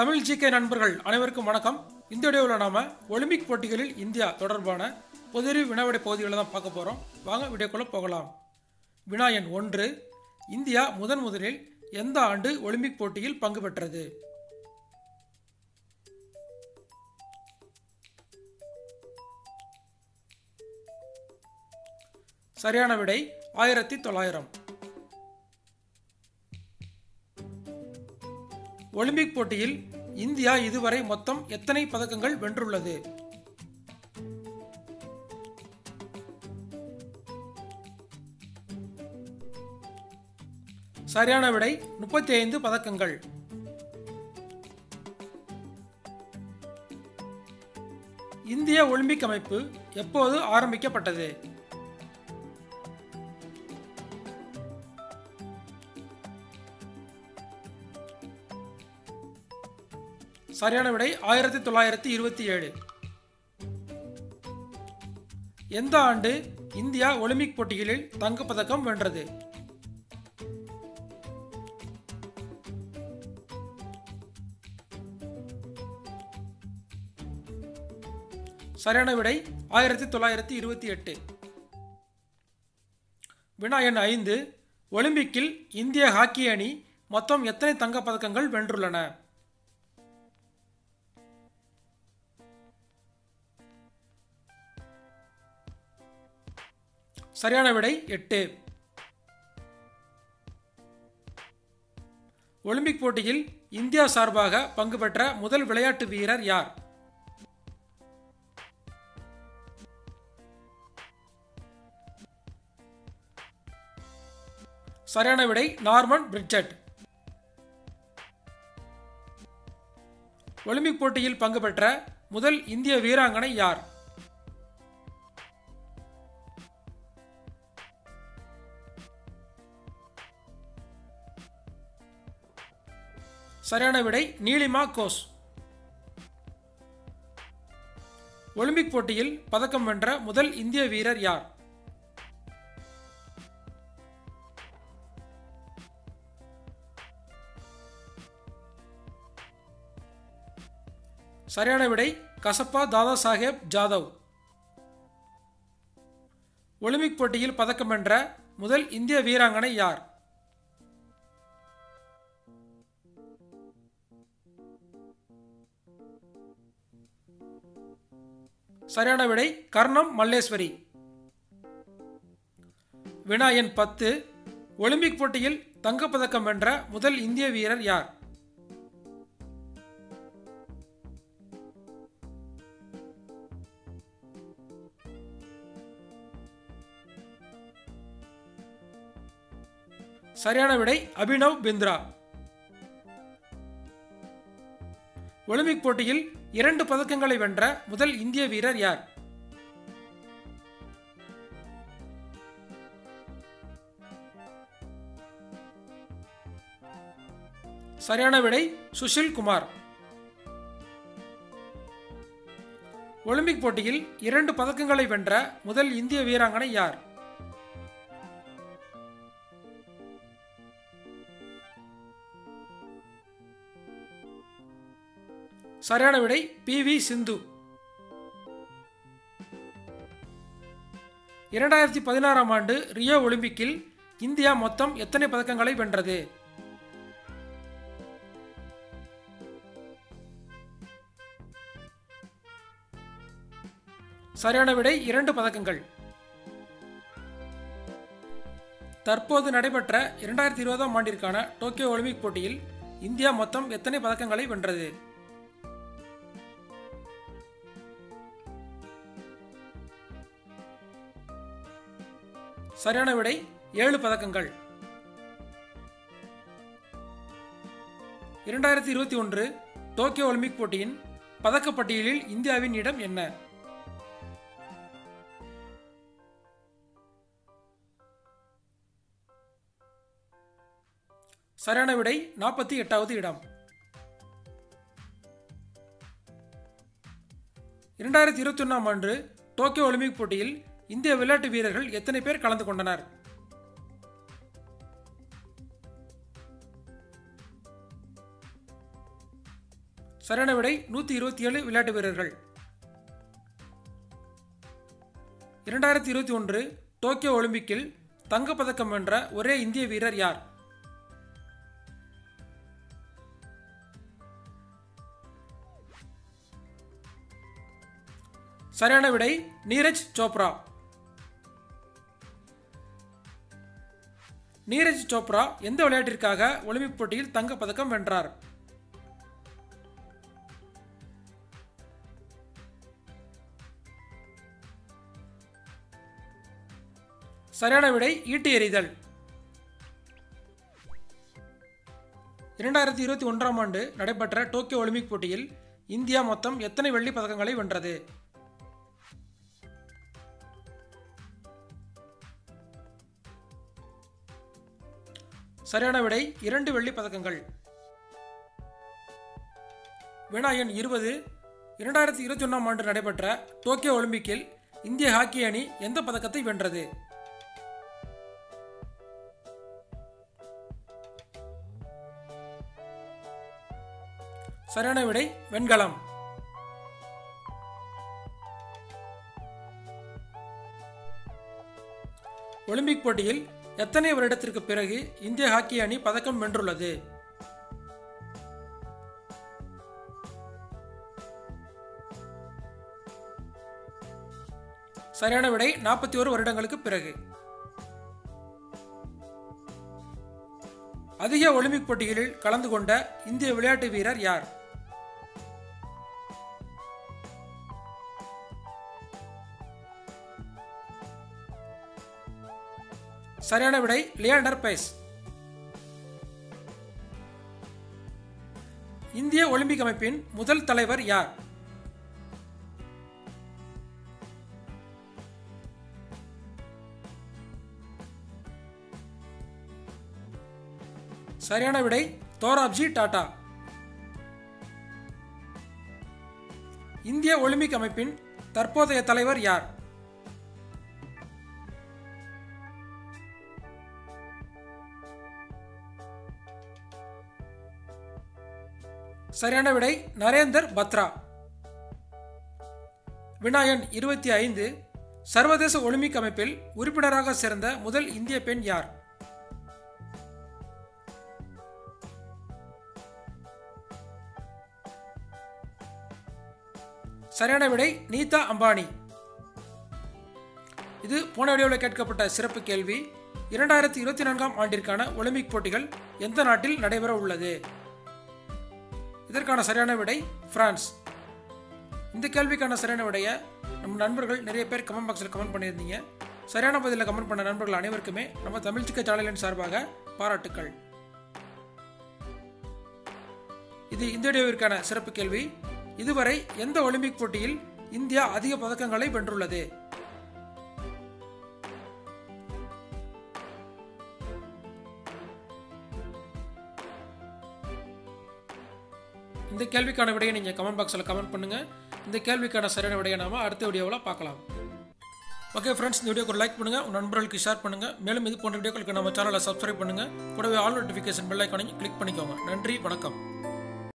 Tamil GK நண்பர்கள் அனைவருக்கும் வணக்கம் இந்த வீடியோவில் நாம ஒலிம்பிக் போட்டிகளில் இந்தியா தொடர்பான பொதுறிவு வினாவிடை பகுதிகளை தான் பார்க்க போகிறோம் வாங்க வீடியோக்குள்ளே போகலாம் வினா எண் ஒன்று இந்தியா முதன் முதலில் எந்த ஆண்டு ஒலிம்பிக் போட்டியில் பங்கு பெற்றது சரியான விடை ஆயிரத்தி தொள்ளாயிரம் ஒலிம்பிக் போட்டியில் இந்தியா இதுவரை மொத்தம் எத்தனை பதக்கங்கள் வென்றுள்ளது சரியான விடை முப்பத்தி ஐந்து பதக்கங்கள் இந்திய ஒலிம்பிக் அமைப்பு எப்போது ஆரம்பிக்கப்பட்டது சரியான விடை ஆயிரத்தி தொள்ளாயிரத்தி இருபத்தி ஏழு எந்த ஆண்டு இந்தியா ஒலிம்பிக் போட்டிகளில் தங்கப்பதக்கம் வென்றது சரியான விடை ஆயிரத்தி தொள்ளாயிரத்தி இருபத்தி எட்டு வினா எண் ஐந்து ஒலிம்பிக்கில் இந்திய ஹாக்கி அணி மொத்தம் எத்தனை தங்கப் பதக்கங்கள் வென்றுள்ளன சரியான விடை எட்டு ஒலிம்பிக் போட்டியில் இந்தியா சார்பாக பங்கு பெற்ற முதல் விளையாட்டு வீரர் யார் சரியான விடை நார்மன் பிரிட்ஜட் ஒலிம்பிக் போட்டியில் பங்கு பெற்ற முதல் இந்திய வீராங்கனை யார் சரியான விடை நீலிமா கோஸ் ஒலிம்பிக் போட்டியில் பதக்கம் வென்ற முதல் இந்திய வீரர் யார் சரியான விடை கசப்பா தாதா சாஹேப் ஜாதவ் ஒலிம்பிக் போட்டியில் பதக்கம் வென்ற முதல் இந்திய வீராங்கனை யார் சரியான விடை கர்ணம் மல்லேஸ்வரி வினா எண் பத்து ஒலிம்பிக் போட்டியில் தங்கப்பதக்கம் வென்ற முதல் இந்திய வீரர் யார் சரியான விடை அபினவ் பிந்த்ரா ஒலிம்பிக் போட்டியில் இரண்டு பதக்கங்களை வென்ற முதல் இந்திய வீரர் யார் சரியான விடை சுஷில் குமார் ஒலிம்பிக் போட்டியில் இரண்டு பதக்கங்களை வென்ற முதல் இந்திய வீராங்கனை யார் சரியான விடை பி வி சிந்து இரண்டாயிரத்தி பதினாறாம் ஆண்டு ரியோ ஒலிம்பிக்கில் இந்தியா மொத்தம் எத்தனை பதக்கங்களை வென்றது சரியான விடை இரண்டு பதக்கங்கள் தற்போது நடைபெற்ற இரண்டாயிரத்தி இருபதாம் ஆண்டிற்கான டோக்கியோ ஒலிம்பிக் போட்டியில் இந்தியா மொத்தம் எத்தனை பதக்கங்களை வென்றது சரியான விடை ஏழு பதக்கங்கள் இரண்டாயிரத்தி இருபத்தி ஒன்று டோக்கியோ ஒலிம்பிக் போட்டியின் பதக்கப்பட்டியலில் இந்தியாவின் இடம் என்ன சரியான விடை நாற்பத்தி எட்டாவது இடம் இரண்டாயிரத்தி இருபத்தி ஒன்றாம் ஆண்டு டோக்கியோ ஒலிம்பிக் போட்டியில் இந்திய விளையாட்டு வீரர்கள் எத்தனை பேர் கலந்து கொண்டனர் சரியான விடை நூற்றி இருபத்தி ஏழு விளையாட்டு வீரர்கள் இரண்டாயிரத்தி இருபத்தி ஒன்று டோக்கியோ ஒலிம்பிக்கில் தங்கப்பதக்கம் வென்ற ஒரே இந்திய வீரர் யார் சரியான விடை நீரஜ் சோப்ரா நீரஜ் சோப்ரா எந்த விளையாட்டிற்காக ஒலிம்பிக் போட்டியில் தங்கப் பதக்கம் வென்றார் சரியான விடை ஈட்டி எறிதல் இரண்டாயிரத்தி இருபத்தி ஒன்றாம் ஆண்டு நடைபெற்ற டோக்கியோ ஒலிம்பிக் போட்டியில் இந்தியா மொத்தம் எத்தனை வெள்ளி பதக்கங்களை வென்றது சரியான விடை இரண்டு வெள்ளி பதக்கங்கள் வினா எண் இருபது இரண்டாயிரத்தி இருபத்தி ஒன்றாம் ஆண்டு நடைபெற்ற டோக்கியோ ஒலிம்பிக்கில் இந்திய ஹாக்கி அணி எந்த பதக்கத்தை வென்றது சரியான விடை வெண்கலம் ஒலிம்பிக் போட்டியில் எத்தனை வருடத்திற்கு பிறகு இந்திய ஹாக்கி அணி பதக்கம் வென்றுள்ளது சரியான விடை நாற்பத்தி ஒரு வருடங்களுக்கு பிறகு அதிக ஒலிம்பிக் போட்டிகளில் கலந்து கொண்ட இந்திய விளையாட்டு வீரர் யார் சரியான விடை லியாண்டர் பேஸ் இந்திய ஒலிம்பிக் அமைப்பின் முதல் தலைவர் யார் சரியான விடை தோராப்ஜி டாடா இந்திய ஒலிம்பிக் அமைப்பின் தற்போதைய தலைவர் யார் சரியான விடை நரேந்தர் பத்ரா வினாயன் இருபத்தி ஐந்து சர்வதேச ஒலிம்பிக் அமைப்பில் உறுப்பினராக சேர்ந்த முதல் இந்திய பெண் யார் சரியான விடை நீதா அம்பானி இது போன வீடியோவில் கேட்கப்பட்ட சிறப்பு கேள்வி இரண்டாயிரத்தி இருபத்தி நான்காம் ஆண்டிற்கான ஒலிம்பிக் போட்டிகள் எந்த நாட்டில் நடைபெற உள்ளது இதற்கான சரியான விடை பிரான்ஸ் இந்த கேள்விக்கான சரியான விடையை நம்ம நண்பர்கள் நிறைய பேர் கமெண்ட் பாக்ஸில் கமெண்ட் பண்ணியிருந்தீங்க சரியான பதிலில் கமெண்ட் பண்ண நண்பர்கள் அனைவருக்குமே நம்ம தமிழ் சிக்க சேனலின் சார்பாக பாராட்டுக்கள் இது இந்த வீடியோவிற்கான சிறப்பு கேள்வி இதுவரை எந்த ஒலிம்பிக் போட்டியில் இந்தியா அதிக பதக்கங்களை வென்றுள்ளது இந்த கேள்விக்கான விடையை நீங்கள் கமெண்ட் பாக்ஸில் கமெண்ட் பண்ணுங்கள் இந்த கேள்விக்கான சரியான விடையை நாம அடுத்த வீடியோவில் பார்க்கலாம் ஓகே ஃப்ரெண்ட்ஸ் இந்த வீடியோக்கு ஒரு லைக் பண்ணுங்கள் உங்கள் நண்பர்களுக்கு ஷேர் பண்ணுங்கள் மேலும் இது போன்ற வீடியோக்களுக்கு நம்ம சேனலை சப்ஸ்கிரைப் பண்ணுங்கள் கூடவே ஆல் நோட்டிஃபிகேஷன் பெல் ஐக்கானையும் கிளிக் பண்ணிக்கோங்க நன்றி வணக்கம்